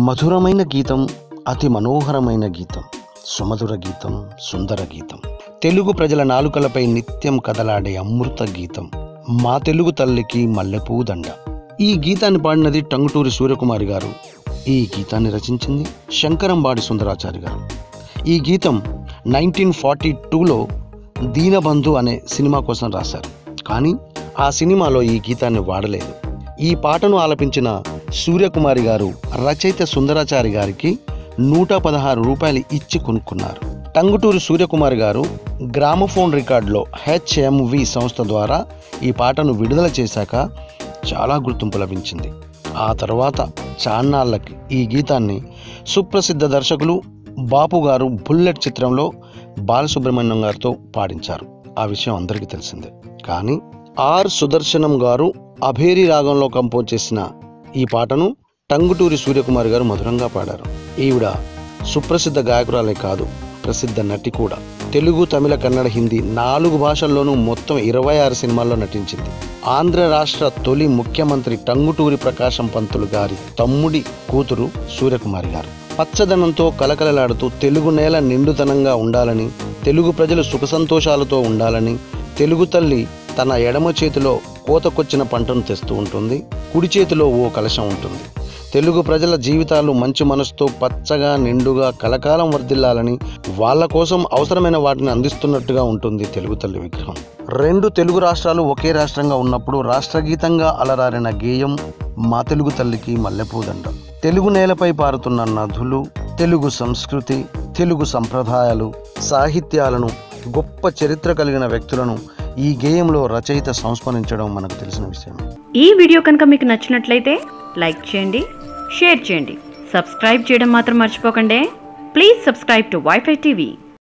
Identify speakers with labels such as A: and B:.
A: మధురమైన గీతం అతి మనోహరమైన గీతం సుమధుర గీతం సుందర గీతం తెలుగు ప్రజల నాలుకలపై నిత్యం కదలాడే అమృత గీతం మా తెలుగు తల్లికి మల్లెపూ దండ ఈ గీతాన్ని పాడినది టంగుటూరి సూర్యకుమారి గారు ఈ గీతాన్ని రచించింది శంకరంబాడి సుందరాచారి గారు ఈ గీతం నైన్టీన్ ఫార్టీ టూలో దీనబంధు అనే సినిమా కోసం రాశారు కానీ ఆ సినిమాలో ఈ గీతాన్ని వాడలేదు ఈ పాటను ఆలపించిన సూర్యకుమారి గారు రచయిత సుందరాచారి గారికి నూట పదహారు రూపాయలు ఇచ్చి కొనుక్కున్నారు టంగుటూరి సూర్యకుమారి గారు గ్రామఫోన్ రికార్డులో హెచ్ఎంవి సంస్థ ద్వారా ఈ పాటను విడుదల చేశాక చాలా గుర్తింపు లభించింది ఆ తర్వాత చాన్నాళ్ళకి ఈ గీతాన్ని సుప్రసిద్ధ దర్శకులు బాపు గారు బుల్లెట్ చిత్రంలో బాలసుబ్రహ్మణ్యం గారితో పాడించారు ఆ విషయం అందరికీ తెలిసిందే కానీ ఆర్ సుదర్శనం గారు అభేరి రాగంలో కంపోజ్ చేసిన ఈ పాటను టంగుటూరి సూర్యకుమార్ గారు మధురంగా పాడారు ఈవిడ సుప్రసిద్ధ గాయకురాలే కాదు ప్రసిద్ధ నటి కూడా తెలుగు తమిళ కన్నడ హిందీ నాలుగు భాషల్లోనూ మొత్తం ఇరవై ఆరు సినిమాల్లో నటించింది ఆంధ్ర రాష్ట్ర తొలి ముఖ్యమంత్రి టంగుటూరి ప్రకాశం పంతులు గారి తమ్ముడి కూతురు సూర్యకుమారి గారు పచ్చదనంతో కలకలలాడుతూ తెలుగు నేల నిండుతనంగా ఉండాలని తెలుగు ప్రజలు సుఖ సంతోషాలతో ఉండాలని తెలుగు తల్లి తన ఎడమ చేతిలో కోతకొచ్చిన పంటను తెస్తూ ఉంటుంది కుడి చేతిలో ఓ కలశం ఉంటుంది తెలుగు ప్రజల జీవితాలు మంచి మనసుతో పచ్చగా నిండుగా కలకాలం వర్ధిల్లాలని వాళ్ళ కోసం అవసరమైన వాటిని అందిస్తున్నట్టుగా ఉంటుంది తెలుగు తల్లి విగ్రహం రెండు తెలుగు రాష్ట్రాలు ఒకే రాష్ట్రంగా ఉన్నప్పుడు రాష్ట్రగీతంగా అలరారిన గేయం మా తెలుగు తల్లికి మల్లెపూదండ తెలుగు నేలపై పారుతున్న నదులు తెలుగు సంస్కృతి తెలుగు సంప్రదాయాలు సాహిత్యాలను గొప్ప చరిత్ర కలిగిన వ్యక్తులను ఈ గేయంలో రచయిత సంస్మరించడం మనకు తెలిసిన విషయం
B: ఈ వీడియో కనుక మీకు నచ్చినట్లయితే లైక్ చేయండి షేర్ చేయండి సబ్స్క్రైబ్ చేయడం మాత్రం మర్చిపోకండి please subscribe to WiFi TV